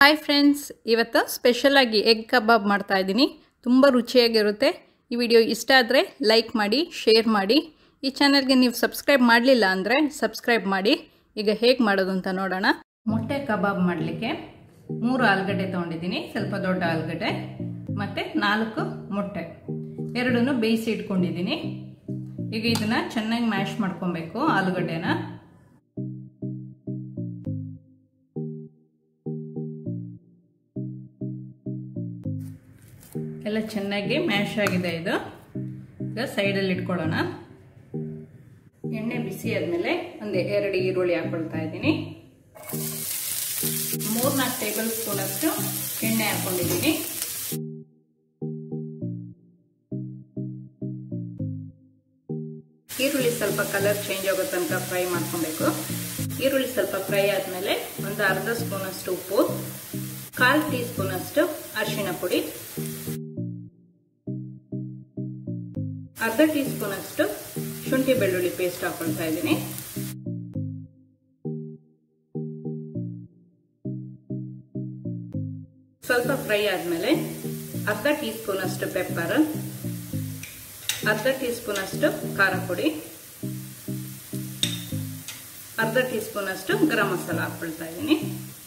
hi friends ಇವತ್ತು ಸ್ಪೆಷಲಾಗಿ egg ಕಬಾಬ್ ಮಾಡ್ತಾ ಇದ್ದೀನಿ ತುಂಬ ರುಚಿಯಾಗಿರುತ್ತೆ ಈ ವಿಡಿಯೋ ಇಷ್ಟ ಆದರೆ ಲೈಕ್ ಮಾಡಿ ಶೇರ್ ಮಾಡಿ ಈ ಚಾನಲ್ಗೆ ನೀವು ಸಬ್ಸ್ಕ್ರೈಬ್ ಮಾಡಲಿಲ್ಲ ಅಂದರೆ ಸಬ್ಸ್ಕ್ರೈಬ್ ಮಾಡಿ ಈಗ ಹೇಗೆ ಮಾಡೋದು ಅಂತ ನೋಡೋಣ ಮೊಟ್ಟೆ ಕಬಾಬ್ ಮಾಡಲಿಕ್ಕೆ ಮೂರು ಆಲೂಗಡ್ಡೆ ತೊಗೊಂಡಿದ್ದೀನಿ ಸ್ವಲ್ಪ ದೊಡ್ಡ ಆಲೂಗಡ್ಡೆ ಮತ್ತು ನಾಲ್ಕು ಮೊಟ್ಟೆ ಎರಡನ್ನು ಬೇಯಿಸಿ ಇಟ್ಕೊಂಡಿದ್ದೀನಿ ಈಗ ಇದನ್ನು ಚೆನ್ನಾಗಿ ಮ್ಯಾಶ್ ಮಾಡ್ಕೊಬೇಕು ಆಲೂಗಡ್ಡೆನ ಎಲ್ಲ ಚೆನ್ನಾಗಿ ಮ್ಯಾಶ್ ಆಗಿದೆ ಇದು ಈಗ ಸೈಡಲ್ಲಿ ಇಟ್ಕೊಳ್ಳೋಣ ಎಣ್ಣೆ ಬಿಸಿ ಆದಮೇಲೆ ಒಂದು ಎರಡು ಈರುಳ್ಳಿ ಹಾಕೊಳ್ತಾ ಇದ್ದೀನಿ ಮೂರ್ನಾಲ್ಕು ಟೇಬಲ್ ಸ್ಪೂನ್ ಅಷ್ಟು ಎಣ್ಣೆ ಹಾಕೊಂಡಿದ್ದೀನಿ ಈರುಳ್ಳಿ ಸ್ವಲ್ಪ ಕಲರ್ ಚೇಂಜ್ ಆಗೋ ತನಕ ಫ್ರೈ ಮಾಡ್ಕೊಬೇಕು ಈರುಳ್ಳಿ ಸ್ವಲ್ಪ ಫ್ರೈ ಆದಮೇಲೆ ಒಂದು ಅರ್ಧ ಸ್ಪೂನ್ ಅಷ್ಟು ಉಪ್ಪು ಕಾಲು ಟೀ ಸ್ಪೂನ್ ಅಷ್ಟು ಅರಿಶಿಣ ಪುಡಿ ಅರ್ಧ ಟೀ ಸ್ಪೂನ್ ಅಷ್ಟು ಶುಂಠಿ ಬೆಳ್ಳುಳ್ಳಿ ಪೇಸ್ಟ್ ಹಾಕೊಳ್ತಾ ಇದ್ದೀನಿ ಸ್ವಲ್ಪ ಫ್ರೈ ಆದಮೇಲೆ ಅರ್ಧ ಟೀ ಸ್ಪೂನ್ ಅಷ್ಟು ಪೆಪ್ಪರ್ ಅರ್ಧ ಟೀ ಸ್ಪೂನ್ ಅಷ್ಟು ಖಾರ ಪುಡಿ ಅರ್ಧ ಟೀ ಸ್ಪೂನ್ ಅಷ್ಟು ಗರಂ ಮಸಾಲ ಹಾಕೊಳ್ತಾ ಇದ್ದೀನಿ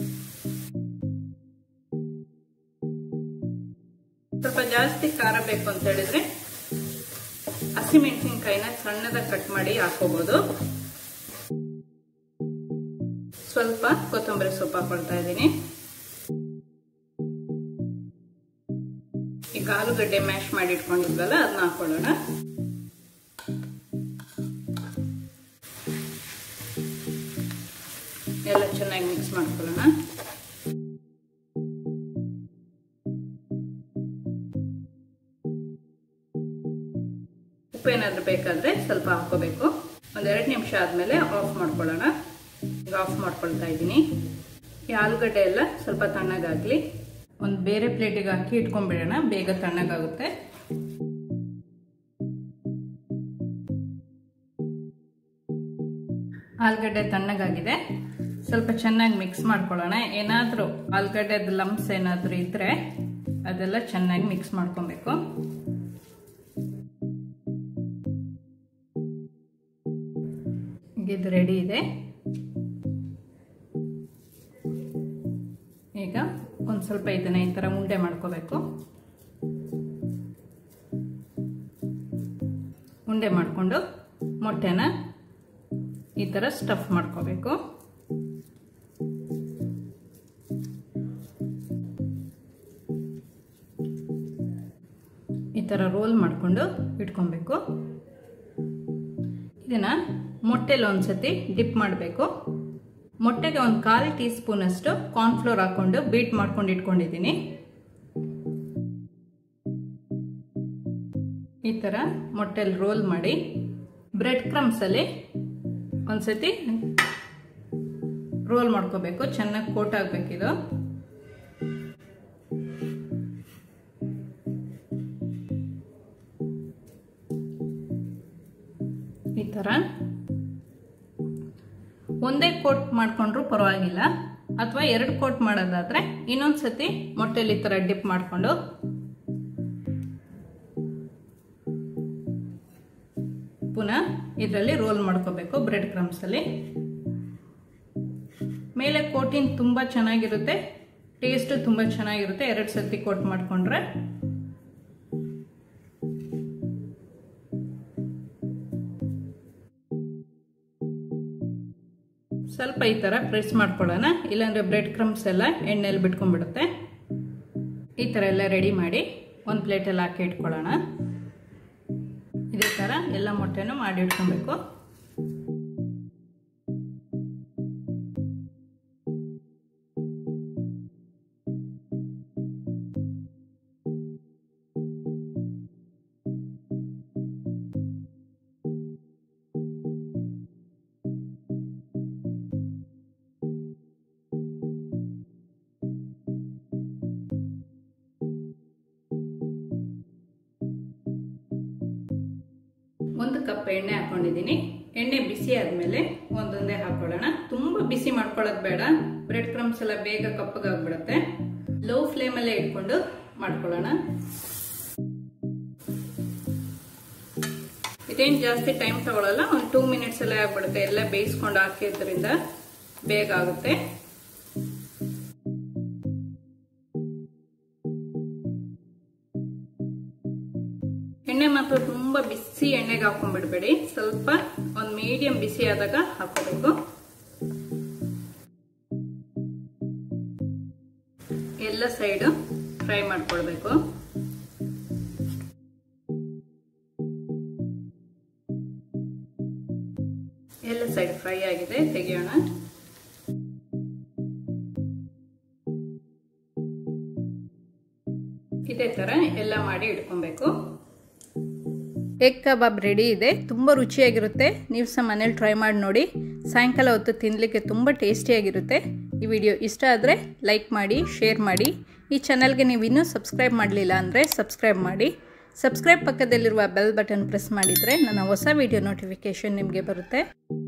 ಸ್ವಲ್ಪ ಜಾಸ್ತಿ ಖಾರ ಬೇಕು ಅಂತ ಹೇಳಿದ್ರೆ ಹಸಿಮೆಣಸಿನ್ಕಾಯಿನ ಸಣ್ಣದಾಗಿ ಕಟ್ ಮಾಡಿ ಹಾಕೋಬಹುದು ಸ್ವಲ್ಪ ಕೊತ್ತಂಬರಿ ಸೊಪ್ಪು ಹಾಕೊಳ್ತಾ ಇದ್ದೀನಿ ಈಗ ಆಲೂಗಡ್ಡೆ ಮ್ಯಾಶ್ ಮಾಡಿ ಇಟ್ಕೊಂಡಿದ್ವಲ್ಲ ಅದನ್ನ ಹಾಕೊಳ್ಳೋಣ ಎಲ್ಲ ಚೆನ್ನಾಗಿ ಮಿಕ್ಸ್ ಮಾಡ್ಕೊಳ್ಳೋಣ ಉಪ್ಪು ಏನಾದರೂ ಬೇಕಾದರೆ ಸ್ವಲ್ಪ ಹಾಕೋಬೇಕು ಒಂದೆರಡು ನಿಮಿಷ ಆದಮೇಲೆ ಆಫ್ ಮಾಡ್ಕೊಳ್ಳೋಣ ಈಗ ಆಫ್ ಮಾಡ್ಕೊಳ್ತಾ ಇದ್ದೀನಿ ಈ ಆಲೂಗಡ್ಡೆ ಎಲ್ಲ ಸ್ವಲ್ಪ ತಣ್ಣಗಾಗಲಿ ಒಂದು ಬೇರೆ ಪ್ಲೇಟಿಗೆ ಹಾಕಿ ಇಟ್ಕೊಂಡ್ಬಿಡೋಣ ಬೇಗ ತಣ್ಣಗಾಗುತ್ತೆ ಆಲೂಗಡ್ಡೆ ತಣ್ಣಗಾಗಿದೆ ಸ್ವಲ್ಪ ಚೆನ್ನಾಗಿ ಮಿಕ್ಸ್ ಮಾಡ್ಕೊಳ್ಳೋಣ ಏನಾದರೂ ಆಲೂಗಡ್ಡೆದ ಲಮ್ಸ್ ಏನಾದರೂ ಇದ್ದರೆ ಅದೆಲ್ಲ ಚೆನ್ನಾಗಿ ಮಿಕ್ಸ್ ಮಾಡ್ಕೊಬೇಕು ಇದು ರೆಡಿ ಇದೆ ಈಗ ಒಂದು ಸ್ವಲ್ಪ ಇದನ್ನ ಈ ಥರ ಉಂಡೆ ಮಾಡ್ಕೋಬೇಕು ಉಂಡೆ ಮಾಡಿಕೊಂಡು ಮೊಟ್ಟೆನ ಈ ಥರ ಸ್ಟಫ್ ಮಾಡ್ಕೋಬೇಕು ಈ ಥರ ರೋಲ್ ಮಾಡಿಕೊಂಡು ಇಟ್ಕೊಬೇಕು ಇದನ್ನ ಮೊಟ್ಟೆಲಿ ಒಂದ್ಸತಿ ಡಿಪ್ ಮಾಡಬೇಕು ಮೊಟ್ಟೆಗೆ ಒಂದು ಕಾಲು ಟೀ ಸ್ಪೂನ್ ಅಷ್ಟು ಕಾರ್ನ್ಫ್ಲೋರ್ ಹಾಕೊಂಡು ಬೀಟ್ ಮಾಡ್ಕೊಂಡು ಇಟ್ಕೊಂಡಿದ್ದೀನಿ ಈ ಥರ ಮೊಟ್ಟೆಲಿ ರೋಲ್ ಮಾಡಿ ಬ್ರೆಡ್ ಕ್ರಮ್ಸಲ್ಲಿ ಒಂದ್ಸತಿ ರೋಲ್ ಮಾಡ್ಕೋಬೇಕು ಚೆನ್ನಾಗಿ ಕೋಟ್ ಆಗಬೇಕಿದು ಈ ಥರ ಒಂದೇ ಕೋಟ್ ಮಾಡ್ಕೊಂಡ್ರು ಪರವಾಗಿಲ್ಲ ಅಥವಾ ಎರಡು ಕೋಟ್ ಮಾಡೋದಾದ್ರೆ ಇನ್ನೊಂದು ಸತಿ ಮೊಟ್ಟೆಲಿ ಈ ಥರ ಡಿಪ್ ಮಾಡಿಕೊಂಡು ಪುನಃ ಇದರಲ್ಲಿ ರೋಲ್ ಮಾಡ್ಕೋಬೇಕು ಬ್ರೆಡ್ ಕ್ರಮ್ಸಲ್ಲಿ ಮೇಲೆ ಕೋಟಿನ್ ತುಂಬ ಚೆನ್ನಾಗಿರುತ್ತೆ ಟೇಸ್ಟು ತುಂಬ ಚೆನ್ನಾಗಿರುತ್ತೆ ಎರಡು ಸತಿ ಕೋಟ್ ಮಾಡಿಕೊಂಡ್ರೆ ಸ್ವಲ್ಪ ಈ ಥರ ಪ್ರೆಸ್ ಮಾಡ್ಕೊಳ್ಳೋಣ ಇಲ್ಲಾಂದರೆ ಬ್ರೆಡ್ ಕ್ರಮ್ಸ್ ಎಲ್ಲ ಎಣ್ಣೆಯಲ್ಲಿ ಬಿಟ್ಕೊಂಡ್ಬಿಡುತ್ತೆ ಈ ಥರ ಎಲ್ಲ ರೆಡಿ ಮಾಡಿ ಒಂದು ಪ್ಲೇಟಲ್ಲಿ ಹಾಕಿ ಇಟ್ಕೊಳ್ಳೋಣ ಇದೇ ಥರ ಎಲ್ಲ ಮೊಟ್ಟೆನೂ ಮಾಡಿ ಇಟ್ಕೊಬೇಕು ಒಂದು ಕಪ್ ಎಣ್ಣೆ ಹಾಕೊಂಡಿದ್ದೀನಿ ಎಣ್ಣೆ ಬಿಸಿ ಆದಮೇಲೆ ಒಂದೊಂದೇ ಹಾಕೊಳ್ಳೋಣ ತುಂಬ ಬಿಸಿ ಮಾಡ್ಕೊಳ್ಳೋದು ಬೇಡ ಬ್ರೆಡ್ ಕ್ರಮ್ಸ್ ಎಲ್ಲ ಬೇಗ ಕಪ್ಪಗಾಗ್ಬಿಡುತ್ತೆ ಲೋ ಫ್ಲೇಮಲ್ಲೇ ಇಟ್ಕೊಂಡು ಮಾಡ್ಕೊಳ್ಳೋಣ ಇದೇನು ಜಾಸ್ತಿ ಟೈಮ್ ತಗೊಳ್ಳಲ್ಲ ಒಂದು ಟೂ ಮಿನಿಟ್ಸ್ ಎಲ್ಲ ಆಗ್ಬಿಡುತ್ತೆ ಎಲ್ಲ ಬೇಯಿಸ್ಕೊಂಡು ಹಾಕಿದ್ರಿಂದ ಬೇಗ ಆಗುತ್ತೆ ಎಣ್ಣೆ ಮಾತ್ರ ತುಂಬ ಬಿಸಿ ಎಣ್ಣೆಗೆ ಹಾಕೊಂಡ್ಬಿಡ್ಬೇಡಿ ಸ್ವಲ್ಪ ಒಂದು ಮೀಡಿಯಂ ಬಿಸಿ ಆದಾಗ ಹಾಕೋಬೇಕು ಎಲ್ಲ ಸೈಡು ಫ್ರೈ ಮಾಡ್ಕೊಳ್ಬೇಕು ಎಲ್ಲ ಸೈಡ್ ಫ್ರೈ ಆಗಿದೆ ತೆಗೆಯೋಣ ಇದೇ ಥರ ಎಲ್ಲ ಮಾಡಿ ಇಟ್ಕೊಬೇಕು ಎಗ್ ಕಬಾಬ್ ರೆಡಿ ಇದೆ ತುಂಬ ರುಚಿಯಾಗಿರುತ್ತೆ ನೀವು ಸಹ ಮನೇಲಿ ಟ್ರೈ ಮಾಡಿ ನೋಡಿ ಸಾಯಂಕಾಲ ಹೊತ್ತು ತಿನ್ನಲಿಕ್ಕೆ ತುಂಬ ಟೇಸ್ಟಿಯಾಗಿರುತ್ತೆ ಈ ವಿಡಿಯೋ ಇಷ್ಟ ಆದರೆ ಲೈಕ್ ಮಾಡಿ ಶೇರ್ ಮಾಡಿ ಈ ಚಾನಲ್ಗೆ ನೀವು ಇನ್ನೂ ಸಬ್ಸ್ಕ್ರೈಬ್ ಮಾಡಲಿಲ್ಲ ಅಂದರೆ ಸಬ್ಸ್ಕ್ರೈಬ್ ಮಾಡಿ ಸಬ್ಸ್ಕ್ರೈಬ್ ಪಕ್ಕದಲ್ಲಿರುವ ಬೆಲ್ ಬಟನ್ ಪ್ರೆಸ್ ಮಾಡಿದರೆ ನನ್ನ ಹೊಸ ವಿಡಿಯೋ ನೋಟಿಫಿಕೇಷನ್ ನಿಮಗೆ ಬರುತ್ತೆ